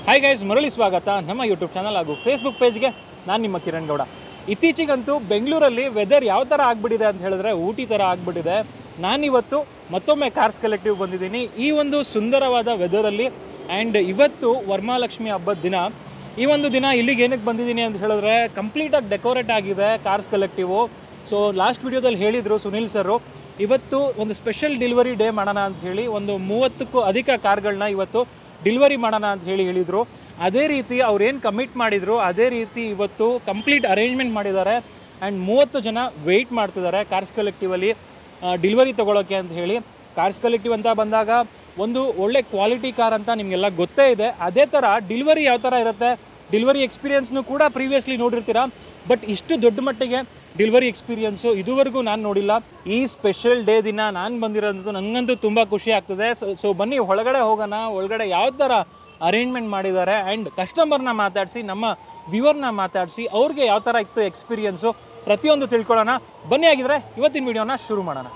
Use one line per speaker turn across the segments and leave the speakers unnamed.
Hi guys ಮರಳಿ ಸ್ವಾಗತ ನಮ್ಮ ಯೂಟ್ಯೂಬ್ ಚಾನಲ್ ಹಾಗೂ ಫೇಸ್ಬುಕ್ ಪೇಜ್ಗೆ ನಾನು ನಿಮ್ಮ ಕಿರಣ್ ಗೌಡ ಇತ್ತೀಚೆಗಂತೂ ಬೆಂಗಳೂರಲ್ಲಿ ವೆದರ್ ಯಾವ ಥರ ಆಗ್ಬಿಟ್ಟಿದೆ ಅಂತ ಹೇಳಿದ್ರೆ ಊಟಿ ಥರ ಆಗ್ಬಿಟ್ಟಿದೆ ನಾನಿವತ್ತು ಮತ್ತೊಮ್ಮೆ ಕಾರ್ಸ್ ಕಲೆಕ್ಟಿವ್ ಬಂದಿದ್ದೀನಿ ಈ ಒಂದು ಸುಂದರವಾದ ವೆದರಲ್ಲಿ ಆ್ಯಂಡ್ ಇವತ್ತು ವರಮಹಾಲಕ್ಷ್ಮಿ ಹಬ್ಬದ ದಿನ ಈ ಒಂದು ದಿನ ಇಲ್ಲಿಗೆ ಏನಕ್ಕೆ ಬಂದಿದ್ದೀನಿ ಅಂತ ಹೇಳಿದ್ರೆ ಕಂಪ್ಲೀಟಾಗಿ ಡೆಕೋರೇಟ್ ಆಗಿದೆ ಕಾರ್ಸ್ ಕಲೆಕ್ಟಿವು ಸೊ ಲಾಸ್ಟ್ ವಿಡಿಯೋದಲ್ಲಿ ಹೇಳಿದರು ಸುನಿಲ್ ಸರು ಇವತ್ತು ಒಂದು ಸ್ಪೆಷಲ್ ಡೆಲಿವರಿ ಡೇ ಮಾಡೋಣ ಅಂತ ಹೇಳಿ ಒಂದು ಮೂವತ್ತಕ್ಕೂ ಅಧಿಕ ಕಾರ್ಗಳನ್ನ ಇವತ್ತು ಡೆಲಿವರಿ ಮಾಡೋಣ ಅಂತ ಹೇಳಿ ಹೇಳಿದರು ಅದೇ ರೀತಿ ಅವ್ರು ಏನು ಕಮಿಟ್ ಮಾಡಿದರು ಅದೇ ರೀತಿ ಇವತ್ತು ಕಂಪ್ಲೀಟ್ ಅರೇಂಜ್ಮೆಂಟ್ ಮಾಡಿದ್ದಾರೆ ಆ್ಯಂಡ್ ಮೂವತ್ತು ಜನ ವೆಯ್ಟ್ ಮಾಡ್ತಿದ್ದಾರೆ ಕಾರ್ಸ್ ಕಲೆಕ್ಟಿವಲ್ಲಿ ಡೆಲಿವರಿ ತೊಗೊಳಕ್ಕೆ ಅಂತ ಹೇಳಿ ಕಾರ್ಸ್ ಕಲೆಕ್ಟಿವ್ ಅಂತ ಬಂದಾಗ ಒಂದು ಒಳ್ಳೆ ಕ್ವಾಲಿಟಿ ಕಾರ್ ಅಂತ ನಿಮಗೆಲ್ಲ ಗೊತ್ತೇ ಇದೆ ಅದೇ ಥರ ಡೆಲಿವರಿ ಯಾವ ಥರ ಇರುತ್ತೆ ಡೆಲಿವರಿ ಎಕ್ಸ್ಪೀರಿಯನ್ಸ್ನು ಕೂಡ ಪ್ರೀವಿಯಸ್ಲಿ ನೋಡಿರ್ತೀರಾ ಬಟ್ ಇಷ್ಟು ದೊಡ್ಡ ಮಟ್ಟಿಗೆ ಡೆಲಿವರಿ ಎಕ್ಸ್ಪೀರಿಯನ್ಸು ಇದುವರೆಗೂ ನಾನು ನೋಡಿಲ್ಲ ಈ ಸ್ಪೆಷಲ್ ಡೇ ದಿನ ನಾನು ಬಂದಿರೋದು ನನಗಂತೂ ತುಂಬ ಖುಷಿ ಆಗ್ತದೆ ಸೊ ಸೊ ಬನ್ನಿ ಒಳಗಡೆ ಹೋಗೋಣ ಒಳಗಡೆ ಯಾವ ಥರ ಅರೇಂಜ್ಮೆಂಟ್ ಮಾಡಿದ್ದಾರೆ ಆ್ಯಂಡ್ ಕಸ್ಟಮರ್ನ ಮಾತಾಡಿಸಿ ನಮ್ಮ ವ್ಯೂವರ್ನ ಮಾತಾಡಿಸಿ ಅವ್ರಿಗೆ ಯಾವ ಥರ ಇತ್ತು ಎಕ್ಸ್ಪೀರಿಯನ್ಸು ಪ್ರತಿಯೊಂದು ತಿಳ್ಕೊಳ್ಳೋಣ ಬನ್ನಿ ಆಗಿದ್ರೆ ಇವತ್ತಿನ ವಿಡಿಯೋನ ಶುರು ಮಾಡೋಣ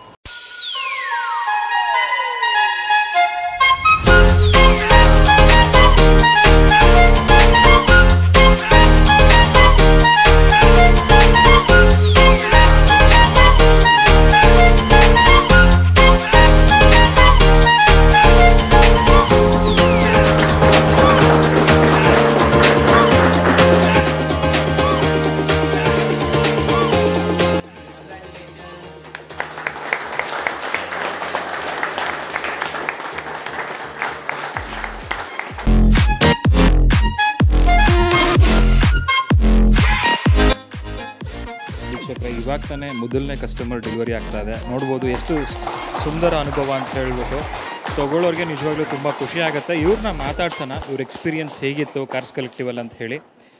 ವೀಕ್ಷಕರೇ ಇವಾಗ ತಾನೇ ಮೊದಲನೇ ಕಸ್ಟಮರ್ ಡೆಲಿವರಿ ಆಗ್ತಾ ಇದೆ ನೋಡ್ಬೋದು ಎಷ್ಟು ಸುಂದರ ಅನುಭವ ಅಂತ ಹೇಳ್ಬಿಟ್ಟು ತೊಗೊಳ್ಳೋರಿಗೆ ನಿಜವಾಗ್ಲೂ ತುಂಬ ಖುಷಿ ಆಗುತ್ತೆ ಇವ್ರನ್ನ ಮಾತಾಡ್ಸೋಣ ಇವ್ರ ಎಕ್ಸ್ಪೀರಿಯನ್ಸ್ ಹೇಗಿತ್ತು ಕಾರ್ಸ್ ಕಲೆಕ್ಟಿವಲ್ ಅಂತ ಹೇಳಿ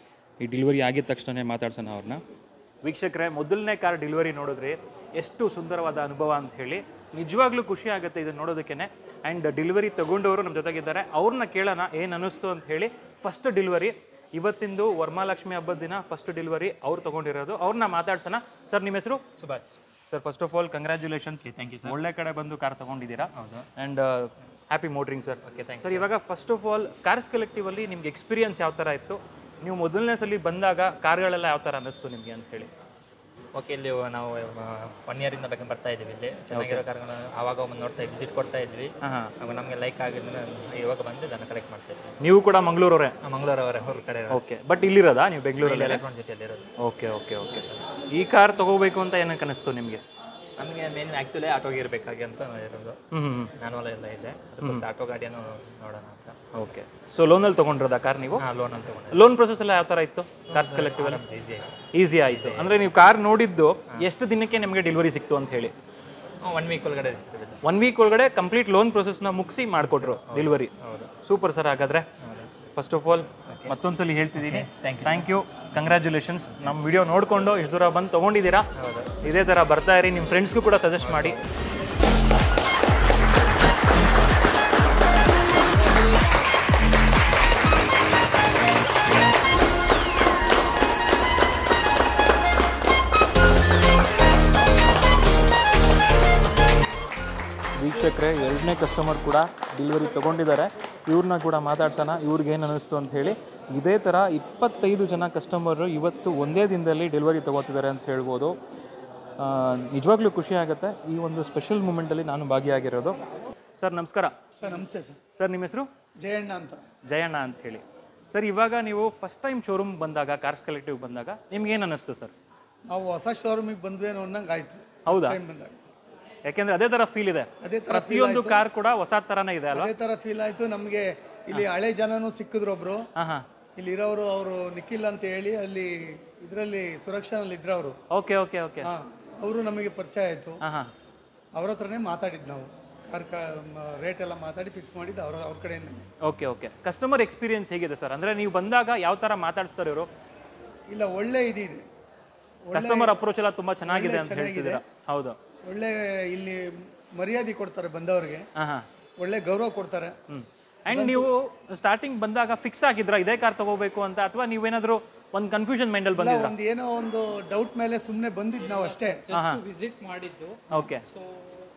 ಈ ಡೆಲಿವರಿ ಆಗಿದ ತಕ್ಷಣ ಮಾತಾಡ್ಸೋಣ ಅವ್ರನ್ನ ವೀಕ್ಷಕರೇ ಮೊದಲನೇ ಕಾರ್ ಡೆಲಿವರಿ ನೋಡಿದ್ರಿ ಎಷ್ಟು ಸುಂದರವಾದ ಅನುಭವ ಅಂತ ಹೇಳಿ ನಿಜವಾಗ್ಲೂ ಖುಷಿ ಆಗುತ್ತೆ ಇದನ್ನು ನೋಡೋದಕ್ಕೇ ಆ್ಯಂಡ್ ಡೆಲಿವರಿ ತಗೊಂಡವರು ನಮ್ಮ ಜೊತೆಗಿದ್ದಾರೆ ಅವ್ರನ್ನ ಕೇಳೋಣ ಏನು ಅನ್ನಿಸ್ತು ಅಂತ ಹೇಳಿ ಫಸ್ಟ್ ಡೆಲಿವರಿ ಇವತ್ತಿಂದು ವರಮಹಾಲಕ್ಷ್ಮಿ ಹಬ್ಬದ ದಿನ ಫಸ್ಟ್ ಡೆಲಿವರಿ ಅವ್ರು ತಗೊಂಡಿರೋದು ಅವ್ರನ್ನ ಮಾತಾಡ್ಸೋಣ ಸರ್ ನಿಮ್ಮ ಹೆಸರು
Subhash
sir first of all congratulations
thank you
ಒಳ್ಳೆ ಕಡೆ ಬಂದು ಕಾರ್ ತಗೊಂಡಿದ್ದೀರಾ
ಹೌದು
and happy motoring sir
okay thank
sir ಇವಾಗ first of all cars collectively ನಿಮ್ಗೆ ಎಕ್ಸ್ಪೀರಿಯನ್ಸ್ ಯಾವ ಥರ ಇತ್ತು ನೀವು ಮೊದಲನೇ ಸಲ ಬಂದಾಗ ಕಾರ್ಗಳೆಲ್ಲ ಯಾವ ಥರ ಅನ್ನಿಸ್ತು ನಿಮಗೆ ಅಂತ ಹೇಳಿ
ಓಕೆ ಇಲ್ಲಿ ನಾವು ಒನ್ ಇಯರಿಂದ ಬೇಕಂತ ಬರ್ತಾ ಇದ್ದೀವಿ ಇಲ್ಲಿ ಚೆನ್ನಾಗಿರೋ ಕಾರ್ಗಳನ್ನ ಆವಾಗ ಒಮ್ಮೆ ನೋಡ್ತಾ ಇದ್ವಿ ವಿಸಿಟ್ ಕೊಡ್ತಾ ಇದ್ವಿ
ಹಾಂ ಹಾಂ
ಅವಾಗ ನಮಗೆ ಲೈಕ್ ಆಗಿದ್ರೆ ಇವಾಗ ಬಂದು ಇದನ್ನು ಕಲೆಕ್ಟ್ ಮಾಡ್ತಾ ಇದ್ವಿ
ನೀವು ಕೂಡ ಮಂಗಳೂರವರೇ
ಮಂಗಳೂರು ಅವರ ಹೊರ ಕಡೆ
ಓಕೆ ಬಟ್ ಇಲ್ಲಿರೋದಾ ನೀವು ಬೆಂಗಳೂರಲ್ಲಿ
ಎಲೆಕ್ಟ್ರಾನ್ ಸಿಟಿಯಲ್ಲಿ ಇರೋದು
ಓಕೆ ಓಕೆ ಓಕೆ ಈ ಕಾರ್ ತಗೋಬೇಕು ಅಂತ ಏನಕ್ಕೆ ಅನಿಸ್ತು ನಿಮಗೆ
ನಮಗೆ ಮೇನ್ ಆ್ಯಕ್ಚುಲಿ ಆಟೋಗೆ ಇರಬೇಕಾಗಿ ಅಂತ ಇರೋದು
ಹ್ಞೂ ಹ್ಞೂ
ಮ್ಯಾನುವಲ್ ಎಲ್ಲ ಇದೆ ಅದಕ್ಕೋಸ್ಕರ ಆಟೋ ಗಾಡಿಯನ್ನು ನೋಡೋಣ ಅಂತ
ಓಕೆ ಸೊ ಲೋನಲ್ಲಿ ತೊಗೊಂಡಿರೋದಾ ಕಾರ್ ನೀವು
ಹಾಂ ಲೋನ್ ಅಂತ ತಗೊಂಡೆ
ಲೋನ್ ಪ್ರೊಸೆಸ್ ಎಲ್ಲ ಯಾವ ಥರ ಇತ್ತು ಕಾರ್ಸ್ ಕಲೆಕ್ಟಿವ್
ಈಸಿ ಆಗಿ
ಈಸಿ ಆಯಿತು ಅಂದರೆ ನೀವು ಕಾರ್ ನೋಡಿದ್ದು ಎಷ್ಟು ದಿನಕ್ಕೆ ನಿಮಗೆ ಡೆಲಿವರಿ ಸಿಕ್ತು ಅಂತ ಹೇಳಿ
ಒನ್ ವೀಕ್ ಒಳಗಡೆ ಸಿಗ್ತದೆ
ಒನ್ ವೀಕ್ ಒಳಗಡೆ ಕಂಪ್ಲೀಟ್ ಲೋನ್ ಪ್ರೊಸೆಸ್ನ ಮುಗಿಸಿ ಮಾಡಿಕೊಟ್ರು ಡೆಲಿವರಿ
ಹೌದು
ಸೂಪರ್ ಸರ್ ಹಾಗಾದ್ರೆ
ಹೌದು
ಫಸ್ಟ್ ಆಫ್ ಆಲ್ ಮತ್ತೊಂದ್ಸಲಿ ಹೇಳ್ತಿದ್ದೀನಿ
thank you
thank you congratulations ನಮ್ಮ ವಿಡಿಯೋ ನೋಡಿಕೊಂಡು ಇಷ್ಟು ದೂರ ಬಂದು ತೊಗೊಂಡಿದ್ದೀರಾ
ಹೌದು
ಇದೇ ಥರ ಬರ್ತಾ ಇರಿ ನಿಮ್ಮ ಫ್ರೆಂಡ್ಸ್ಗೂ ಕೂಡ ಸಜೆಸ್ಟ್ ಮಾಡಿ ವೀಕ್ಷಕರೇ ಎರಡನೇ ಕಸ್ಟಮರ್ ಕೂಡ ಡೆಲಿವರಿ ತೊಗೊಂಡಿದ್ದಾರೆ ಇವ್ರನ್ನ ಕೂಡ ಮಾತಾಡ್ಸೋಣ ಇವ್ರಿಗೇನು ಅನ್ನಿಸ್ತು ಅಂತ ಹೇಳಿ ಇದೇ ಥರ ಇಪ್ಪತ್ತೈದು ಜನ ಕಸ್ಟಮರು ಇವತ್ತು ಒಂದೇ ದಿನದಲ್ಲಿ ಡೆಲಿವರಿ ತೊಗೋತಿದ್ದಾರೆ ಅಂತ ಹೇಳ್ಬೋದು ಆ, ನಿಜವಾಗ್ಲೂ ಖುಷಿ ಆಗುತ್ತೆ ಈ ಒಂದು ಸ್ಪೆಷಲ್ ಮೂಮೆಂಟಲ್ಲಿ ನಾನು ಭಾಗಿಯಾಗಿರೋದು ಸರ್ ನಮಸ್ಕಾರ
ಸರ್ ನಮಸ್ತೆ ಸರ್
ಸರ್ ನಿಮ್ಮ ಹೆಸರು
ಜಯಣ್ಣ ಅಂತ
ಜಯಣ್ಣ ಅಂತ ಹೇಳಿ ಸರ್ ಇವಾಗ ನೀವು ಫಸ್ಟ್ ಟೈಮ್ ಶೋರೂಮ್ ಬಂದಾಗ ಕಾರ್ಸ್ ಕಲೆಕ್ಟಿವ್ ಬಂದಾಗ ನಿಮ್ಗೆ ಏನು ಅನ್ನಿಸ್ತು ಸರ್
ನಾವು ಹೊಸ ಶೋರೂಮಿಗೆ ಬಂದ್ವೇನೋ ಅನ್ನಂಗೆ ಆಯ್ತು
ಹೌದಾ
ಟೈಮ್ ಬಂದಾಗ
ಯಾಕೆಂದ್ರೆ ಅದೇ ಥರ ಫೀಲ್ ಇದೆ
ಅದೇ ಥರ
ಪ್ರತಿಯೊಂದು ಕಾರ್ ಕೂಡ ಹೊಸ ಥರನೇ ಇದೆ ಅಲ್ವಾ
ಅದೇ ಥರ ಫೀಲ್ ಆಯ್ತು ನಮಗೆ ಇಲ್ಲಿ ಹಳೆ ಜನನೂ ಸಿಕ್ಕಿದ್ರು ಒಬ್ರು
ಹಾಂ ಹಾಂ
ಇಲ್ಲಿ ಇರೋರು ಅವರು ನಿಖಿಲ್ ಅಂತ ಹೇಳಿ ಅಲ್ಲಿ ಇದರಲ್ಲಿ ಸುರಕ್ಷಾನಲ್ಲಿ ಇದ್ರು ಅವರು
ಓಕೆ ಓಕೆ ಓಕೆ
ಹಾಂ ಅವರು ನಮಗೆ ಪರಿಚಯ ಆಯಿತು
ಹಾಂ ಹಾಂ
ಅವ್ರ ಹತ್ರನೇ ಮಾತಾಡಿದ್ದು ನಾವು ಕಾರ್ ಕ ರೇಟ್ ಎಲ್ಲ ಮಾತಾಡಿ ಫಿಕ್ಸ್ ಮಾಡಿದ್ದು ಅವ್ರ ಅವ್ರ ಕಡೆಯಿಂದ
ಓಕೆ ಓಕೆ ಕಸ್ಟಮರ್ ಎಕ್ಸ್ಪೀರಿಯನ್ಸ್ ಹೇಗಿದೆ ಸರ್ ಅಂದ್ರೆ ನೀವು ಬಂದಾಗ ಯಾವ ತರ ಮಾತಾಡಿಸ್ತಾರೆ ಇವರು
ಇಲ್ಲ ಒಳ್ಳೆ ಇದಿದೆ
ಕಸ್ಟಮರ್ ಅಪ್ರೋಚ್ ಎಲ್ಲ ತುಂಬಾ ಚೆನ್ನಾಗಿದೆ ಅಂತ ಹೇಳ್ತಿದ್ದೀರಾ ಹೌದು
ಒಳ್ಳೆ ಇಲ್ಲಿ ಮರ್ಯಾದೆ ಕೊಡ್ತಾರೆ ಬಂದವ್ರಿಗೆ
ಹಾ ಹಾ
ಒಳ್ಳೆ ಗೌರವ ಕೊಡ್ತಾರೆ
ಹ್ಮ್ ಅಂಡ್ ನೀವು ಸ್ಟಾರ್ಟಿಂಗ್ ಬಂದಾಗ ಫಿಕ್ಸ್ ಆಗಿದ್ರ ಇದೇ ಕಾರ್ ತಗೋಬೇಕು ಅಂತ ಅಥವಾ ನೀವೇನಾದ್ರೂ ಒಂದು ಕನ್ಫ್ಯೂಷನ್ ಮೈಂಡಲ್ಲಿ
ಇಲ್ಲ
ಬಂದಿದ್ರ
ಒಂದು ಏನೋ ಒಂದು ಡೌಟ್ ಮೇಲೆ ಸುಮ್ಮನೆ ಬಂದಿದ್ದು ನಾವು ಅಷ್ಟೇ
ಹಾ ಹಾ
ವಿಸಿಟ್ ಮಾಡಿದ್ದು
ಓಕೆ
ಸೊ ಒಂದು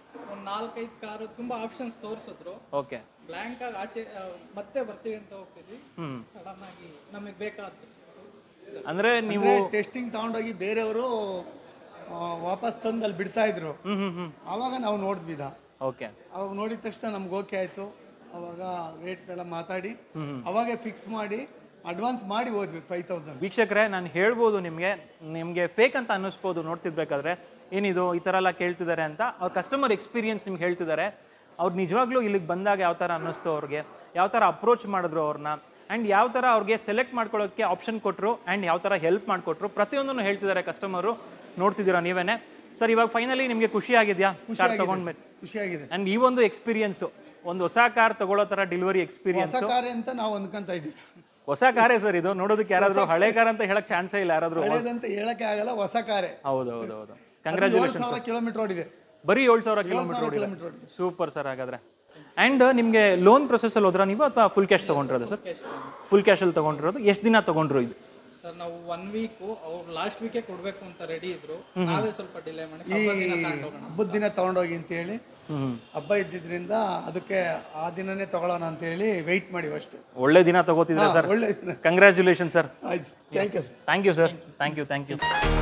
ನಾಲ್ಕೈದು ಕಾರು ತುಂಬಾ ಆಪ್ಷನ್ಸ್ ತೋರಿಸಿದ್ರು
ಓಕೆ
ಬ್ಲ್ಯಾಂಕ್ ಆಗಿ ಆಚೆ ಆ, ಮತ್ತೆ ಬರ್ತೀವಿ ಅಂತ ಹೋಗ್ತಿದ್ವಿ
ಹ್ಮ್
ಸಡನ್ ಆಗಿ ನಮಗೆ ಬೇಕಾದ್ದು ಸಿಕ್ತು.
ಅಂದ್ರೆ ನೀವು
ಟೆಸ್ಟಿಂಗ್ ತಗೊಂಡೋಗಿ ಬೇರೆಯವರು ವಾಪಸ್ ತಂದು ಅಲ್ಲಿ ಬಿಡ್ತಾ ಇದ್ರು
ಹ್ಮ್ ಹ್ಮ್ ಹ್ಮ್
ಆವಾಗ ನಾವು ನೋಡಿದ್ವಿ ಇದ
ಓಕೆ
ಅವಾಗ ನೋಡಿದ ತಕ್ಷಣ ನಮ್ಗೆ ಓಕೆ ಆಯಿತು ಅವಾಗ ರೇಟ್ ಎಲ್ಲ ಮಾತಾಡಿ
ಹ್ಮ್ ಹ್ಮ್.
ಅವಾಗೆ ಫಿಕ್ಸ್ ಮಾಡಿ ಅಡ್ವಾನ್ಸ್ ಮಾಡಿ ಹೋದ್ವಿ ಫೈವ್ ತೌಸಂಡ್
ವೀಕ್ಷಕರೇ ನಾನು ಹೇಳ್ಬೋದು ನಿಮಗೆ ನಿಮಗೆ ಫೇಕ್ ಅಂತ ಅನ್ನಿಸ್ಬೋದು ನೋಡ್ತಿರ್ಬೇಕಾದ್ರೆ ಏನಿದು ಈ ಥರ ಎಲ್ಲ ಕೇಳ್ತಿದ್ದಾರೆ ಅಂತ ಅವ್ರ ಕಸ್ಟಮರ್ ಎಕ್ಸ್ಪೀರಿಯನ್ಸ್ ನಿಮ್ಗೆ ಹೇಳ್ತಿದ್ದಾರೆ ಅವ್ರು ನಿಜವಾಗ್ಲೂ ಇಲ್ಲಿಗೆ ಬಂದಾಗ ಯಾವ ಥರ ಅನ್ನಿಸ್ತು ಅವ್ರಿಗೆ ಯಾವ ಥರ ಅಪ್ರೋಚ್ ಮಾಡಿದ್ರು ಅವ್ರನ್ನ ಆ್ಯಂಡ್ ಯಾವ ಥರ ಅವ್ರಿಗೆ ಸೆಲೆಕ್ಟ್ ಮಾಡ್ಕೊಳ್ಳೋಕ್ಕೆ ಆಪ್ಷನ್ ಕೊಟ್ಟರು ಆ್ಯಂಡ್ ಯಾವ ಥರ ಹೆಲ್ಪ್ ಮಾಡಿಕೊಟ್ರು ಪ್ರತಿಯೊಂದನ್ನು ಹೇಳ್ತಿದ್ದಾರೆ ಕಸ್ಟಮರು ನೋಡ್ತಿದ್ದೀರಾ ನೀವೇನೆ ಸರ್ ಇವಾಗ ಫೈನಲಿ ನಿಮಗೆ ಖುಷಿ ಆಗಿದೆಯಾ ಕಾರ್ ತಗೊಂಡ್ಮೇಲೆ
ಖುಷಿಯಾಗಿದೆ
ಆ್ಯಂಡ್ ಈ ಒಂದು ಎಕ್ಸ್ಪೀರಿಯನ್ಸು ಒಂದು ಹೊಸ ಕಾರ್ ತಗೊಳ್ಳೋ ಥರ ಡೆಲಿವರಿ ಎಕ್ಸ್ಪೀರಿಯನ್ಸ್
ಹೊಸ ಕಾರೆ ಅಂತ ನಾವು ಅಂದ್ಕೊಂತ ಇದ್ದೀವಿ ಸರ್
ಹೊಸ ಕಾರೇ ಸರ್ ಇದು ನೋಡೋದಕ್ಕೆ ಯಾರಾದ್ರೂ ಹಳೆ ಕಾರ್ ಅಂತ ಹೇಳಕ್ ಚಾನ್ಸೇ ಇಲ್ಲ ಯಾರಾದ್ರೂ
ಹಳೇದಂತ ಹೇಳಕ್ಕೆ ಆಗಲ್ಲ ಹೊಸ ಕಾರೆ
ಹೌದು ಹೌದು ಹೌದು
ಏಳು
ಕಂಗ್ರಾಚುಲೇಷನ್
ಸಾವಿರ ಕಿಲೋಮೀಟರ್ ಓಡಿದೆ
ಬರೀ ಏಳು ಸಾವಿರ ಕಿಲೋಮೀಟರ್ ಓಡಿದೆ
ಕಿಲೋಮೀಟರ್ ಓಡಿದೆ
ಸೂಪರ್ ಸರ್ ಹಾಗಾದ್ರೆ ಅಂಡ್ ನಿಮಗೆ ಲೋನ್ ಪ್ರೊಸೆಸ್ ಅಲ್ಲಿ ಹೋದ್ರಾ ನೀವು ಅಥವಾ ಫುಲ್ ಕ್ಯಾಶ್ ತಗೊಂಡಿರೋದು ಸರ್ ಫುಲ್ ಕ್ಯಾಶ್ ಅಲ್ಲಿ ತಗೊಂಡಿರೋದು ಎಷ್ಟು ದಿನ ತಗೊಂಡ್ರು ಇದು
ಸರ್ ನಾವು ಒನ್ ವೀಕು ಅವ್ರು ಲಾಸ್ಟ್ ವೀಕೆ ಕೊಡ್ಬೇಕು ಅಂತ ರೆಡಿ ಇದ್ರು ನಾವೇ ಸ್ವಲ್ಪ ಡಿಲೇ ಮಾಡಿ ಹಬ್ಬದ್ ದಿನ ತಗೊಂಡೋಗೋಣ
ಹಬ್ಬದ ದಿನ ತಗೊಂಡೋಗಿ ಅಂತ ಹೇಳಿ
ಹ್ಮ್
ಹಬ್ಬ ಇದ್ದಿದ್ರಿಂದ ಅದಕ್ಕೆ ಆ ದಿನನೇ ತಗೊಳ್ಳೋಣ ಅಂತ ಹೇಳಿ ವೆಯ್ಟ್ ಮಾಡಿವಿ ಅಷ್ಟೇ
ಒಳ್ಳೆ ದಿನ ತಗೋತಿದ್ರೆ ಸರ್
ಒಳ್ಳೆ ದಿನ
ಕಂಗ್ರ್ಯಾಚುಲೇಷನ್ ಸರ್
ಆಯ್ತು thank you sir
thank you sir thank you thank you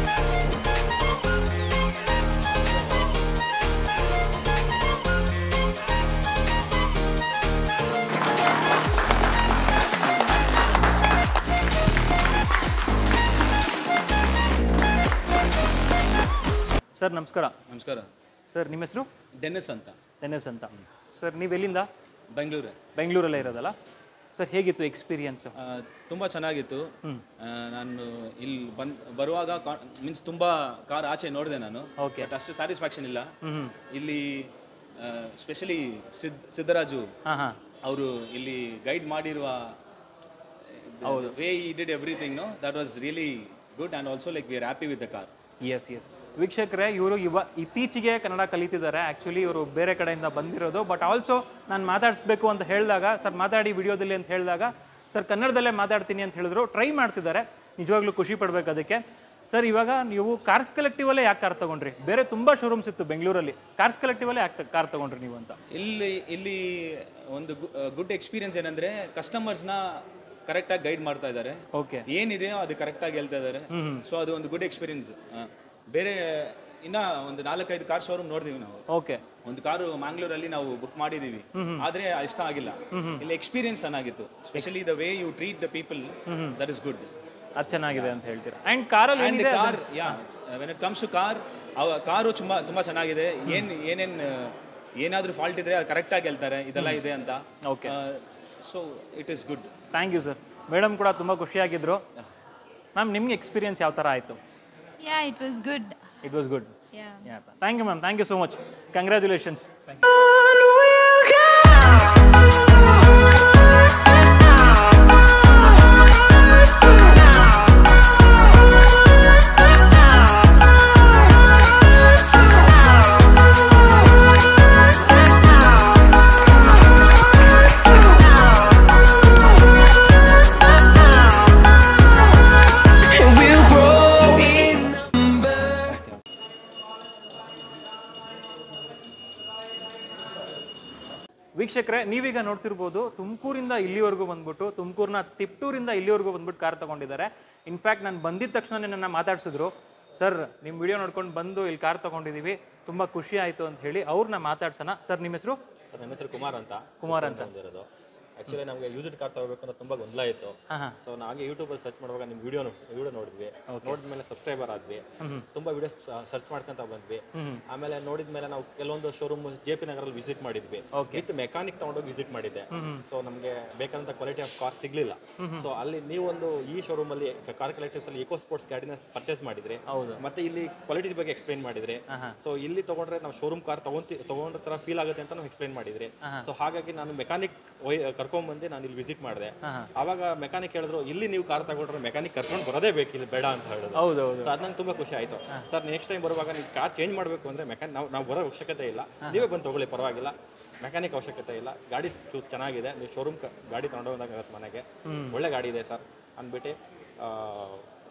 sir ನಮಸ್ಕಾರ
ನಮಸ್ಕಾರ
ಸರ್ ನಿಮ್ಮ ಹೆಸರು
ಡೆನ್ನಿಸ್ ಅಂತ
ಟೆನ್ನಿಸ್ ಅಂತ ಸರ್ ನೀವು ಎಲ್ಲಿಂದ
ಬೆಂಗಳೂರು
ಬೆಂಗಳೂರಲ್ಲೇ ಇರೋದಲ್ಲ ಸರ್ ಹೇಗಿತ್ತು ಎಕ್ಸ್ಪೀರಿಯನ್ಸು
ತುಂಬ ಚೆನ್ನಾಗಿತ್ತು ಆ, ನಾನು ಇಲ್ಲಿ ಬಂದ್ ಬರುವಾಗ ಮೀನ್ಸ್ ತುಂಬ ಕಾರ್ ಆಚೆ ನೋಡಿದೆ ನಾನು
Okay.
ಬಟ್ ಅಷ್ಟು ಸ್ಯಾಟಿಸ್ಫ್ಯಾಕ್ಷನ್ ಇಲ್ಲ
ಹ್ಞೂ
ಇಲ್ಲಿ ಸ್ಪೆಷಲಿ ಸಿದ್ ಸಿದ್ದರಾಜು
ಹಾಂ ಹಾಂ
ಅವರು ಇಲ್ಲಿ ಗೈಡ್ ಮಾಡಿರುವ way he did everything no that was really good and also like we are happy with the car
yes yes ವೀಕ್ಷಕರೇ ಇವರು ಇವ ಇತ್ತೀಚೆಗೆ ಕನ್ನಡ ಕಲಿತಿದ್ದಾರೆ ಆ್ಯಕ್ಚುಲಿ ಇವರು ಬೇರೆ ಕಡೆಯಿಂದ ಬಂದಿರೋದು ಬಟ್ ಆಲ್ಸೋ ನಾನು ಮಾತಾಡಿಸ್ಬೇಕು ಅಂತ ಹೇಳಿದಾಗ ಸರ್ ಮಾತಾಡಿ ವಿಡಿಯೋದಲ್ಲಿ ಅಂತ ಹೇಳಿದಾಗ ಸರ್ ಕನ್ನಡದಲ್ಲೇ ಮಾತಾಡ್ತೀನಿ ಅಂತ ಹೇಳಿದ್ರು ಟ್ರೈ ಮಾಡ್ತಿದ್ದಾರೆ ನಿಜವಾಗ್ಲೂ ಖುಷಿ ಪಡ್ಬೇಕು ಅದಕ್ಕೆ ಸರ್ ಇವಾಗ ನೀವು ಕಾರ್ಸ್ ಕಲೆಕ್ಟಿವಲ್ಲೇ ಯಾಕೆ ಕಾರ್ ತಗೊಂಡ್ರಿ ಬೇರೆ ತುಂಬ ಶೋರೂಮ್ಸ್ ಇತ್ತು ಬೆಂಗಳೂರಲ್ಲಿ ಕಾರ್ಸ್ ಕಲೆಕ್ಟಿವಲ್ಲೇ ಯಾಕೆ ಕಾರ್ ತಗೊಂಡ್ರಿ ನೀವು ಅಂತ
ಇಲ್ಲಿ ಇಲ್ಲಿ ಒಂದು ಗುಡ್ ಎಕ್ಸ್ಪೀರಿಯನ್ಸ್ ಏನಂದ್ರೆ ಕಸ್ಟಮರ್ಸ್ನ ಕರೆಕ್ಟಾಗಿ ಗೈಡ್ ಮಾಡ್ತಾ ಇದ್ದಾರೆ
ಓಕೆ
ಏನಿದೆಯೋ ಅದು ಕರೆಕ್ಟಾಗಿ ಹೇಳ್ತಾ ಇದ್ದಾರೆ ಸೊ ಅದು ಒಂದು ಗುಡ್ ಎಕ್ಸ್ಪೀರಿಯನ್ಸ್ ಬೇರೆ ಇನ್ನ ಒಂದು ನಾಲ್ಕೈದು ಕಾರ್ ಶೋರೂಮ್ ನೋಡಿದೀವಿ ನಾವು
ಓಕೆ
ಒಂದು ಕಾರು ಮ್ಯಾಂಗ್ಳೂರಲ್ಲಿ ನಾವು ಬುಕ್ ಮಾಡಿದೀವಿ ಆದ್ರೆ ಇಷ್ಟ ಆಗಿಲ್ಲ ಇಲ್ಲಿ ಎಕ್ಸ್ಪೀರಿಯನ್ಸ್ ಚೆನ್ನಾಗಿತ್ತು specially the way you treat the people that is good
ಅದು ಚೆನ್ನಾಗಿದೆ ಅಂತ ಹೇಳ್ತೀರಾ ಆ್ಯಂಡ್ ಕಾರಲ್ಲಿ
ಅಂಡ್
ಏನಿದೆ
car yeah when it comes to car car ತುಂಬಾ ತುಂಬಾ ಚೆನ್ನಾಗಿದೆ ಏನ್ ಏನೇನ್ ಏನಾದ್ರೂ ಫಾಲ್ಟ್ ಇದ್ರೆ ಕರೆಕ್ಟಾಗಿ ಹೇಳ್ತಾರೆ ಇದೆಲ್ಲ ಇದೆ ಅಂತ
Okay.
So it is good
thank you sir madam ಕೂಡ ತುಂಬ ಖುಷಿಯಾಗಿದ್ರು ಮ್ಯಾಮ್ ನಿಮ್ಗೆ ಎಕ್ಸ್ಪೀರಿಯನ್ಸ್ ಯಾವ ಥರ ಆಯಿತು
Yeah, it was good.
It was good
Yeah.
Thank you ma'am thank you so much congratulations ವೀಕ್ಷಕರೇ ನೀವೀಗ ನೋಡ್ತಿರ್ಬೋದು ತುಮಕೂರಿಂದ ಇಲ್ಲಿವರೆಗೂ ಬಂದ್ಬಿಟ್ಟು ತುಮಕೂರಿನ ತಿಪ್ಟೂರಿಂದ ಇಲ್ಲಿವರೆಗೂ ಬಂದ್ಬಿಟ್ಟು ಕಾರ್ ತಗೊಂಡಿದ್ದಾರೆ ಇನ್ಫ್ಯಾಕ್ಟ್ ನಾನು ಬಂದಿದ ತಕ್ಷಣ ನನ್ನ ಮಾತಾಡ್ಸಿದ್ರು ಸರ್ ನಿಮ್ಮ ವಿಡಿಯೋ ನೋಡ್ಕೊಂಡು ಬಂದು ಇಲ್ಲಿ ಕಾರ್ ತಗೊಂಡಿದ್ದೀವಿ ತುಂಬ ಖುಷಿ ಆಯಿತು ಅಂತ ಹೇಳಿ ಅವ್ರನ್ನ ಮಾತಾಡ್ಸೋಣ ಸರ್ ನಿಮ್ಮ ಹೆಸರು
ಸರ್ ನನ್ನ ಹೆಸರು ಕುಮಾರ್ ಅಂತ
ಕುಮಾರ್ ಅಂತ
ಬಂದಿರೋದು ಆಕ್ಚುಲಿ ನಮಗೆ ಯೂಸ್ಡ್ ಕಾರ್ ತಗೋಬೇಕು ಅಂತ ತುಂಬಾ ಗೊಂದಲ ಇತ್ತು
ಹಾಂ ಹಾಂ
ಸೊ ನಾಗೆ ಯೂಟ್ಯೂಬಲ್ಲಿ ಸರ್ಚ್ ಮಾಡುವಾಗ ನಿಮ್ಮ ವಿಡಿಯೋ ವಿಡಿಯೋ ನೋಡಿದ್ವಿ ನೋಡಿದ್ಮೇಲೆ ಸಬ್ಸ್ಕ್ರೈಬರ್ ಆದ್ವಿ ತುಂಬಾ ವಿಡಿಯೋಸ್ ಸರ್ಚ್ ಮಾಡ್ಕೊಂತ ಬಂದ್ವಿ ಆಮೇಲೆ ನೋಡಿದ್ಮೇಲೆ ನಾವು ಕೆಲವೊಂದು ಶೋರೂಮ್ ಜೆ ಪಿ ನಗರಲ್ಲಿ ವಿಸಿಟ್ ಮಾಡಿದ್ವಿ ವಿತ್ ಮೆಕ್ಯಾನಿಕ್ ತಗೊಂಡೋಗಿ ವಿಸಿಟ್ ಮಾಡಿದ್ದೆ ಸೊ ನಮಗೆ ಬೇಕಾದಂತ ಕ್ವಾಲಿಟಿ ಆಫ್ ಕಾರ್ ಸಿಗ್ಲಿಲ್ಲ ಸೊ ಅಲ್ಲಿ ನೀವೊಂದು ಈ ಶೋರೂಮ್ ಅಲ್ಲಿ ಕಾರ್ ಕಲೆಕ್ಟಿವ್ಸ್ ಅಲ್ಲಿ ಇಕೋ ಸ್ಪೋರ್ಟ್ಸ್ ಗಾಡಿನ ಪರ್ಚೇಸ್ ಮಾಡಿದ್ರಿ
ಹೌದು.
ಮತ್ತೆ ಇಲ್ಲಿ ಕ್ವಾಲಿಟೀಸ್ ಬಗ್ಗೆ ಎಕ್ಸ್ಪ್ಲೈನ್ ಮಾಡಿದ್ರಿ ಸೊ ಇಲ್ಲಿ ತಗೊಂಡ್ರೆ ನಾವು ಶೋರೂಮ್ ಕಾರ್ ತಗೊಂತಿ ತಗೊಂಡ ತರ ಫೀಲ್ ಆಗುತ್ತೆ ಅಂತ ನಾವು ಎಕ್ಸ್ಪ್ಲೈನ್ ಮಾಡಿದ್ರಿ ಸೊ ಹಾಗಾಗಿ ನಾನು ಮೆಕ್ಯಾನಿಕ್ ಕರ್ಕೊಂಡ್ ಬಂದು ನಾನು ಇಲ್ಲಿ ವಿಸಿಟ್ ಮಾಡಿದೆ ಅವಾಗ ಮೆಕ್ಯಾನಿಕ್ ಹೇಳಿದ್ರು ಇಲ್ಲಿ ನೀವು ಕಾರ್ ತಗೊಂಡ್ರೆ ಮೆಕ್ಯಾನಿಕ್ ಕರ್ಕೊಂಡು ಬರೋದೇ ಬೇಕು ಇಲ್ಲಿ ಬೇಡ ಅಂತ ಹೇಳಿದ್ರು
ಹೌದು ಹೌದು
ಸೊ ಅದ್ ನಂಗೆ ತುಂಬಾ ಖುಷಿ ಆಯ್ತು ಸರ್ ನೆಕ್ಸ್ಟ್ ಟೈಮ್ ಬರುವಾಗ ನೀವು ಕಾರ್ ಚೇಂಜ್ ಮಾಡಬೇಕು ಅಂದ್ರೆ ಮೆಕ್ಯಾನಿಕ್ ನಾವು ನಾವು ಬರೋ ಅವಶ್ಯಕತೆ ಇಲ್ಲ ನೀವೇ ಬಂದು ತಗೊಳ್ಳಿ ಪರವಾಗಿಲ್ಲ ಮೆಕ್ಯಾನಿಕ್ ಅವಶ್ಯಕತೆ ಇಲ್ಲ ಗಾಡಿ ಚೂರು ಚೆನ್ನಾಗಿದೆ ನೀವು ಶೋರೂಮ್ ಗಾಡಿ ತಗೊಂಡೋದಾಗ ಮನೆಗೆ ಒಳ್ಳೆ ಗಾಡಿ ಇದೆ ಸರ್ ಅಂದ್ಬಿಟ್ಟು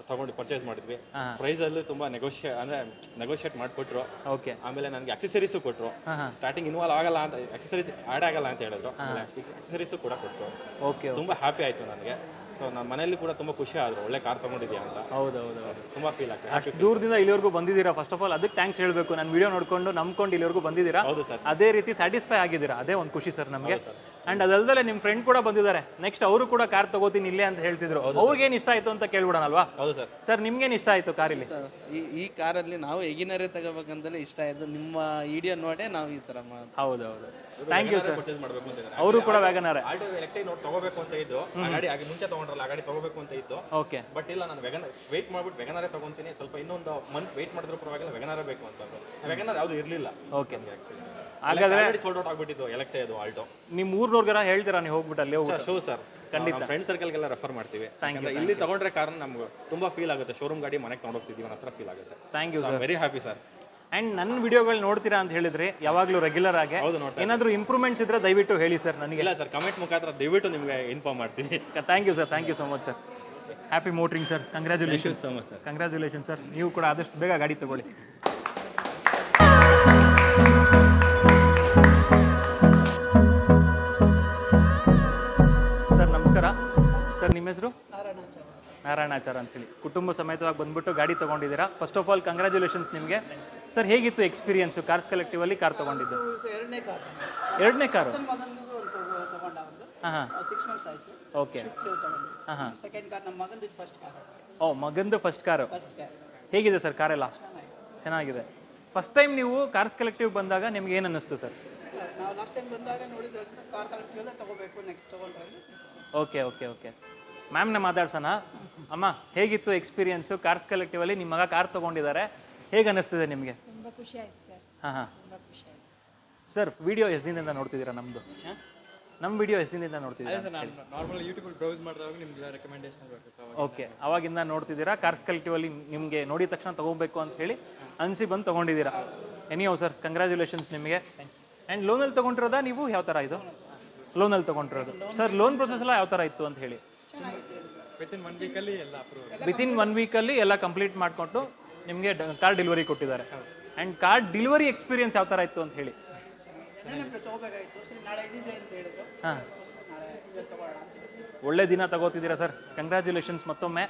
ತಗೊಂಡು ಪರ್ಚೇಸ್ ಮಾಡಿದ್ವಿ
ಹಾ.
ಪ್ರೈಸ್ ಅಲ್ಲಿ ತುಂಬಾ ನೆಗೋಷಿಯೇ ಅಂದ್ರೆ ನೆಗೋಷಿಯೇಟ್ ಮಾಡಿಕೊಟ್ರು
ಓಕೆ
ಆಮೇಲೆ ನನಗೆ ಅಕ್ಸೆಸರೀಸು ಕೊಟ್ಟರು
ಹಾ, ಹಾ.
ಸ್ಟಾರ್ಟಿಂಗ್ ಇನ್ವಾಲ್ವ್ ಆಗಲ್ಲ ಅಂತ ಅಕ್ಸೆಸರೀಸ್ ಆಡ್ ಆಗಲ್ಲ ಅಂತ ಹೇಳಿದ್ರು ಅಕ್ಸೆಸರೀಸು ಕೂಡ ಕೊಟ್ಟರು
ಓಕೆ
ತುಂಬಾ ಹ್ಯಾಪಿ ಆಯ್ತು ನನಗೆ ಸೊ ನಮ್ಮ ಮನೆಯಲ್ಲಿ ಕೂಡ ತುಂಬಾ ಖುಷಿ ಆದ್ರು ಒಳ್ಳೆ ಕಾರ್ ತಗೊಂಡಿದ್ಯಾ ಅಂತ
ಹೌದು ಹೌದು
So, ತುಂಬಾ ಫೀಲ್ ಆಗ್ತದೆ happy feel.
ದೂರದಿಂದ ಇಲ್ಲಿವರೆಗೂ ಬಂದಿದ್ದೀರಾ ಫಸ್ಟ್ ಆಫ್ ಆಲ್ ಅದಕ್ಕೆ ಥ್ಯಾಂಕ್ಸ್ ಹೇಳಬೇಕು ನಾನು ವಿಡಿಯೋ ನೋಡ್ಕೊಂಡು ನಂಬ್ಕೊಂಡು ಇಲ್ಲಿವರೆಗೂ ಬಂದಿದ್ದೀರಾ
ಹೌದು ಸರ್
ಅದೇ ರೀತಿ ಸ್ಯಾಟಿಸ್ಫೈ ಆಗಿದ್ದೀರಾ ಅದೇ ಒಂದು ಖುಷಿ ಸರ್ ನಮಗೆ ಅಂಡ್ ಅದಲ್ದಲೆ ನಿಮ್ಮ ಫ್ರೆಂಡ್ ಕೂಡ ಬಂದಿದ್ದಾರೆ ನೆಕ್ಸ್ಟ್ ಅವರು ಕೂಡ ಕಾರ್ ತಗೋತೀನಿ ಇಲ್ಲೇ ಅಂತ ಹೇಳ್ತಿದ್ರು ಅವ್ರಿಗೇನು ಇಷ್ಟ ಆಯ್ತು ಅಂತ ಕೇಳ್ಬಿಡೋಣಲ್ವಾ
ಹೌದು ಸರ್
ಸರ್ ನಿಮ್ಗೇನು ಇಷ್ಟ ಆಯ್ತು ಕಾರ್ ಇಲ್ಲಿ
ಸರ್ ಈ ಈ ಕಾರಲ್ಲಿ ನಾವು ಎಗಿನರೇ ತಗೋಬೇಕಂತಲೇ ಇಷ್ಟ ಆಯ್ತು ನಿಮ್ಮ ವಿಡಿಯೋ ನೋಡೇ ನಾವು ಈ ಥರ ಮಾಡೋದು
ಹೌದು ಹೌದು ಥ್ಯಾಂಕ್ ಯು ಸರ್
ಪರ್ಚೇಸ್ ಮಾಡಬೇಕು ಅಂತ ಇದ್ದಾರೆ.
ಅವರು ಕೂಡ ವ್ಯಾಗನಾರೆ
ಆಲ್ಟೋ ಎಕ್ಸೈ ನೋಟ್ ತಗೋಬೇಕು ಅಂತ ಇದ್ದು ಆ ಗಾಡಿ ಆಗಿ ಮುಂಚೆ ತಗೊಂಡ್ರಲ್ಲ ಆ ಗಾಡಿ ತಗೋಬೇಕು ಅಂತ ಇದ್ದು
ಓಕೆ
ಬಟ್ ಇಲ್ಲ ನಾನು ವೆಗನ್ ವೆಯ್ಟ್ ಮಾಡ್ಬಿಟ್ಟು ವೆಗನಾರೇ ತಗೊಂತೀನಿ ಸ್ವಲ್ಪ ಇನ್ನೊಂದು ಮಂತ್ ವೆಯ್ಟ್ ಮಾಡಿದ್ರು ಪರವಾಗಿಲ್ಲ ವೆಗನಾರೇ ಬೇಕು ಅಂತಂದ್ರು ವೆಗನಾರ್ ಯಾವುದು ಇರಲಿಲ್ಲ
ಓಕೆ ಹಾಗಾದ್ರೆ
ಸೋಲ್ಡ್ ಔಟ್ ಆಗ್ಬಿಟ್ಟಿದ್ದು ಎಲೆಕ್ಸೈ ಅದು ಆಲ್ಟೋ
ನಿಮ್ಮ ಊರ್ನವ್ರಿಗಾರ ಹೇಳ್ತೀರಾ ನೀವು ಹೋಗ್ಬಿಟ್ಟು ಅಲ್ಲಿ ಹೋಗ್ಬಿಟ್ಟು
ಶೋ ಸರ್ ಖಂಡಿತ ಫ್ರೆಂಡ್ ಸರ್ಕಲ್ಗೆಲ್ಲ ರೆಫರ್ ಮಾಡ್ತೀವಿ ಯಾಕಂದ್ರೆ ಇಲ್ಲಿ ತಗೊಂಡ್ರೆ ಕಾರಣ ನಮ್ಗೆ ತುಂಬಾ ಫೀಲ್ ಆಗುತ್ತೆ ಶೋರೂಮ್ ಗಾಡಿ ಮನೆಗೆ ತಗೊಂಡೋಗ್ತಿದೀವಿ ಅನ್ನೋ ಹತ್ರ ಫೀಲ್ ಆಗುತ್ತೆ
thank you
I very happy sir
and ನನ್ನ ವಿಡಿಯೋಗಳು ನೋಡ್ತೀರಾ ಅಂತ ಹೇಳಿದ್ರಿ ಯಾವಾಗಲೂ ರೆಗ್ಯುಲರ್ ಆಗಿ
ಹೌದು ನೋಡ್ತಾ
ಏನಾದರೂ ಇಂಪ್ರೂವ್ಮೆಂಟ್ಸ್ ಇದ್ರೆ ದಯವಿಟ್ಟು ಹೇಳಿ ಸರ್ ನನಗೆ
ಇಲ್ಲ ಸರ್ ಕಮೆಂಟ್ ಮುಖಾಂತರ ದಯವಿಟ್ಟು ನಿಮಗೆ ಇನ್ಫಾರ್ಮ್ ಮಾಡ್ತೀವಿ
thank you sir thank you so much sir happy motoring sir congratulation
so much sir
congratulation sir ನೀವು ಕೂಡ ಆದಷ್ಟು ಬೇಗ ಗಾಡಿ ತಗೊಳ್ಳಿ ಸರ್ ನಮಸ್ಕಾರ ಸರ್ ನಿಮ್ಮ ಹೆಸರು ನಾರಾಯಣಾಚಾರ ಅಂತ ಹೇಳಿ ಕುಟುಂಬ ಸಮೇತವಾಗಿ ಬಂದ್ಬಿಟ್ಟು ಗಾಡಿ ತಗೊಂಡಿದ್ದೀರಾ ಫಸ್ಟ್ ಆಫ್ ಆಲ್ ಕಂಗ್ರ್ಯಾಚುಲೇಷನ್ಸ್ ನಿಮಗೆ ಸರ್ ಹೇಗಿತ್ತು ಎಕ್ಸ್ಪೀರಿಯನ್ಸು ಕಾರ್ಸ್ ಕಲೆಕ್ಟಿವ್ ಅಲ್ಲಿ ಕಾರ್ ತಗೊಂಡಿದ್ದು
ಎರಡನೇ ಕಾರ್
ಎರಡನೇ ಕಾರು
ಮಗಂದು ಒಂದು ತಗೊಂಡ ಒಂದು
ಹಾಂ ಹಾಂ
ಸಿಕ್ಸ್ ಮಂತ್ಸ್ ಆಯಿತು
ಓಕೆ
ತಗೊಂಡು
ಹಾಂ ಹಾಂ
ಸೆಕೆಂಡ್ ಕಾರ್ ನಮ್ಮ ಮಗಂದು ಫಸ್ಟ್ ಕಾರ್
ಓ ಮಗಂದು ಫಸ್ಟ್ ಕಾರು
ಫಸ್ಟ್ ಕಾರ್
ಹೇಗಿದೆ ಸರ್ ಕಾರೆಲ್ಲ ಚೆನ್ನಾಗಿದೆ ಫಸ್ಟ್ ಟೈಮ್ ನೀವು ಕಾರ್ಸ್ ಕಲೆಕ್ಟಿವ್ ಬಂದಾಗ ನಿಮ್ಗೆ ಏನು ಅನ್ನಿಸ್ತು ಸರ್
ನಾವು ಲಾಸ್ಟ್ ಟೈಮ್ ಬಂದಾಗ ನೋಡಿದ್ರಿಂದ ಕಾರ್ ಕಲೆಕ್ಟಿವ್ ಎಲ್ಲ ತಗೋಬೇಕು ನೆಕ್ಸ್ಟ್ ತಗೊಂಡ್ರೆ
ಓಕೆ ಓಕೆ ಓಕೆ ಮ್ಯಾಮ್ನ ಮಾತಾಡ್ಸೋಣ ಅಮ್ಮ ಹೇಗಿತ್ತು ಎಕ್ಸ್ಪೀರಿಯನ್ಸು ಕಾರ್ಸ್ ಕಲೆಕ್ಟಿವ್ ಅಲ್ಲಿ ನಿಮ್ಮ ಮಗ ಕಾರ್ ತೊಗೊಂಡಿದ್ದಾರೆ ಹೇಗೆ ಅನ್ನಿಸ್ತಿದೆ ನಿಮಗೆ
ತುಂಬ ಖುಷಿ ಆಯ್ತು ಸರ್
ಹಾಂ ಹಾಂ
ತುಂಬ ಖುಷಿ ಆಯ್ತು
ಸರ್ ವಿಡಿಯೋ ಎಷ್ಟು ದಿನದಿಂದ ನೋಡ್ತಿದ್ದೀರಾ ನಮ್ಮದು ನಮ್ಮ ವಿಡಿಯೋ ಎಷ್ಟು ದಿನದಿಂದ ನೋಡ್ತಿದ್ದೀರಾ
ನಾರ್ಮಲ್ ಯೂಟ್ಯೂಬ್ ಬ್ರೌಸ್ ಮಾಡಿದಾಗ ನಿಮ್ಗೆ ರೆಕಮೆಂಡೇಶನ್ ಬೇಕು ಸೊ
ಓಕೆ ಅವಾಗಿಂದ ನೋಡ್ತಿದ್ದೀರಾ ಕಾರ್ಸ್ ಕಲೆಕ್ಟಿವ್ ಅಲ್ಲಿ ನಿಮಗೆ ನೋಡಿದ ತಕ್ಷಣ ತಗೋಬೇಕು ಅಂತ ಹೇಳಿ ಅನಿಸಿ ಬಂದು ತೊಗೊಂಡಿದ್ದೀರಾ ಎನಿಯೋ ಸರ್ ಕಂಗ್ರ್ಯಾಚುಲೇಷನ್ಸ್ ನಿಮಗೆ ಆ್ಯಂಡ್ ಲೋನಲ್ಲಿ ತೊಗೊಂಡಿರೋದಾ ನೀವು ಯಾವ ಥರ ಇದು ಲೋನಲ್ಲಿ ತೊಗೊಂಡಿರೋದು ಸರ್ ಲೋನ್ ಪ್ರೊಸೆಸ್ ಎಲ್ಲ ಯಾವ ಥರ ಇತ್ತು ಅಂತ ಹೇಳಿ
ವಿತ್ ಇನ್ ಒನ್ ವೀಕಲ್ಲಿ ಎಲ್ಲ ಅಪ್ರೂವ್
ವಿತಿನ್ ಒನ್ ವೀಕಲ್ಲಿ ಎಲ್ಲ ಕಂಪ್ಲೀಟ್ ಮಾಡಿಕೊಂಡು ನಿಮಗೆ ಕಾರ್ ಡೆಲಿವರಿ ಕೊಟ್ಟಿದ್ದಾರೆ ಆ್ಯಂಡ್ ಕಾರ್ ಡೆಲಿವರಿ ಎಕ್ಸ್ಪೀರಿಯನ್ಸ್ ಯಾವ ಥರ ಇತ್ತು ಅಂತ ಹೇಳಿ
ತಗೋಬೇಕಾಯ್ತು ಸರಿ ನಾಳೆ ಇದಿದೆ ಅಂತ ಹೇಳಿದ್ರು
ಹಾಂ
ನಾಳೆ ಇವತ್ತು ತಗೊಳ್ಳೋಣ ಅಂತ ಹೇಳಿದ್ರು.
ಒಳ್ಳೆ ದಿನ ತಗೋತಿದ್ದೀರಾ ಸರ್ ಕಂಗ್ರ್ಯಾಚುಲೇಷನ್ಸ್ ಮತ್ತೊಮ್ಮೆ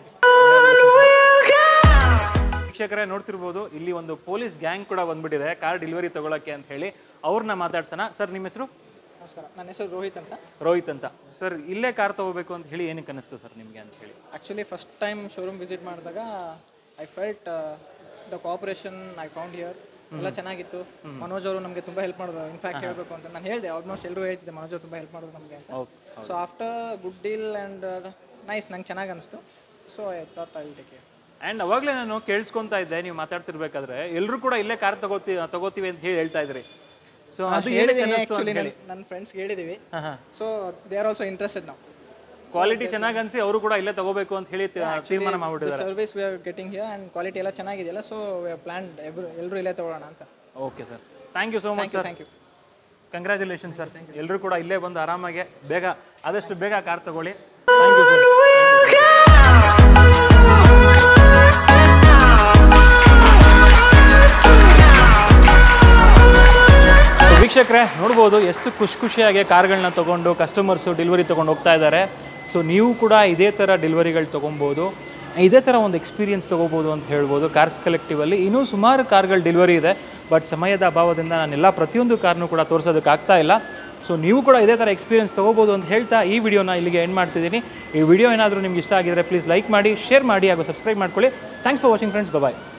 ವೀಕ್ಷಕರೇ ನೋಡ್ತಿರ್ಬೋದು ಇಲ್ಲಿ ಒಂದು ಪೊಲೀಸ್ ಗ್ಯಾಂಗ್ ಕೂಡ ಬಂದ್ಬಿಟ್ಟಿದೆ ಕಾರ್ ಡೆಲಿವರಿ ತಗೊಳಕ್ಕೆ ಅಂತ ಹೇಳಿ ಅವ್ರನ್ನ ಮಾತಾಡ್ಸೋಣ ಸರ್ ನಿಮ್ಮ ಹೆಸರು
ನಮಸ್ಕಾರ ನನ್ನ ಹೆಸರು ರೋಹಿತ್ ಅಂತ
ರೋಹಿತ್ ಅಂತ ಸರ್ ಇಲ್ಲೇ ಕಾರ್ ತಗೋಬೇಕು ಅಂತ ಹೇಳಿ ಏನಕ್ಕೆ ಅನಿಸ್ತು ಸರ್ ನಿಮಗೆ ಅಂತ ಹೇಳಿ
actually first time showroom visit ಮಾಡಿದಾಗ I felt the cooperation I found here ಎಲ್ಲ ಚೆನ್ನಾಗಿತ್ತು ಮನೋಜ್ ಅವರು ನಮಗೆ ತುಂಬ ಹೆಲ್ಪ್ ಮಾಡಿದ್ರು ಇನ್ಫ್ಯಾಕ್ಟ್ ಹೇಳಬೇಕು ಅಂತ ನಾನು ಹೇಳಿದೆ ಆಲ್ಮೋಸ್ಟ್ ಎಲ್ಲರೂ ಹೇಳ್ತಿದ್ದೆ ಮನೋಜ್ ಅವರು ತುಂಬ ಹೆಲ್ಪ್ ಮಾಡಿದ್ರು ನಮಗೆ ಅಂತ
okay
so after good deal and nice ನಂಗೆ ಚೆನ್ನಾಗಿ ಅನಿಸ್ತು so I thought I will take care
and ಅವಾಗಲೇ ನಾನು ಕೇಳಿಸ್ಕೊಂತಾ ಇದ್ದೆ ನೀವು ಮಾತಾಡ್ತಿರ್ಬೇಕಾದ್ರೆ ಎಲ್ಲರೂ ಕೂಡ ಇಲ್ಲೇ ಕಾರ್ ತಗೋತಿ ತಗೋತೀವಿ ಅಂತ ಹೇಳಿ ಹೇಳ್ತಾ ಇದ್ರಿ ಸೊ ಅದು ಏನಕ್ಕೆ
ಹೇಳಿದ್ದೀನಿ
ಅನ್ನಿಸ್ತು
ಆ್ಯಕ್ಚುಲಿ
ಅಂತ ಹೇಳಿ
ನನ್ನ ಫ್ರೆಂಡ್ಸ್ಗೆ ಹೇಳಿದ್ದೀವಿ
ಹಾಂ ಹಾಂ
so they are also interested ನಾವು
ಕ್ವಾಲಿಟಿ ಚೆನ್ನಾಗಿ ಅನ್ಸಿ ಅವರು ಕೂಡ ಇಲ್ಲೇ ತಗೋಬೇಕು ಅಂತ ಹೇಳಿ ತಿ- ತೀರ್ಮಾನ ಮಾಡ್ಬಿಟ್ಟಿದ್ದಾರೆ
service we are getting here and quality ಎಲ್ಲ ಚೆನ್ನಾಗಿದೆಯಲ್ಲ ಸೊ ವಿ ಆರ್ ಪ್ಲ್ಯಾನ್ ಎಲ್ರು ಎಲ್ಲರೂ ಇಲ್ಲೇ ತೊಗೊಳ್ಳೋಣ ಅಂತ
okay sir thank you so much sir
thank you
congratulation sir ಎಲ್ಲರೂ ಕೂಡ ಇಲ್ಲೇ ಬಂದು ಆರಾಮಾಗಿ ಬೇಗ ಆದಷ್ಟು ಬೇಗ ಕಾರ್ ತಗೊಳ್ಳಿ ಥ್ಯಾಂಕ್ ಯು ಸರ್ ವೀಕ್ಷಕರೇ ನೋಡ್ಬೋದು ಎಷ್ಟು ಖುಷಿ ಖುಷಿಯಾಗಿ ಕಾರ್ಗಳನ್ನ ತೊಗೊಂಡು ಕಸ್ಟಮರ್ಸು ಡೆಲಿವರಿ ತೊಗೊಂಡು ಹೋಗ್ತಾ ಇದ್ದಾರೆ ಸೊ ನೀವು ಕೂಡ ಇದೇ ಥರ ಡೆಲಿವರಿಗಳು ತೊಗೊಬೋದು ಇದೇ ಥರ ಒಂದು ಎಕ್ಸ್ಪೀರಿಯನ್ಸ್ ತೊಗೋಬೋದು ಅಂತ ಹೇಳ್ಬೋದು ಕಾರ್ಸ್ ಕಲೆಕ್ಟಿವಲ್ಲಿ ಇನ್ನೂ ಸುಮಾರು ಕಾರ್ಗಳು ಡೆಲಿವರಿ ಇದೆ ಬಟ್ ಸಮಯದ ಅಭಾವದಿಂದ ನಾನೆಲ್ಲ ಪ್ರತಿಯೊಂದು ಕಾರ್ನು ಕೂಡ ತೋರಿಸೋದಕ್ಕೆ ಆಗ್ತಾ ಇಲ್ಲ ಸೊ ನೀವು ಕೂಡ ಇದೇ ಥರ ಎಕ್ಸ್ಪೀರಿಯನ್ಸ್ ತೊಗೋಬೋದು ಅಂತ ಹೇಳ್ತಾ ಈ ವಿಡಿಯೋನ ಇಲ್ಲಿಗೆ ಎಂಡ್ ಮಾಡ್ತಿದ್ದೀನಿ ಈ ವಿಡಿಯೋ ಏನಾದರೂ ನಿಮ್ಗೆ ಇಷ್ಟ ಆಗಿದ್ರೆ ಪ್ಲೀಸ್ ಲೈಕ್ ಮಾಡಿ ಶೇರ್ ಮಾಡಿ ಹಾಗೂ ಸಬ್ಸ್ಕ್ರೈಬ್ ಮಾಡ್ಕೊಳ್ಳಿ thanks for watching friends bye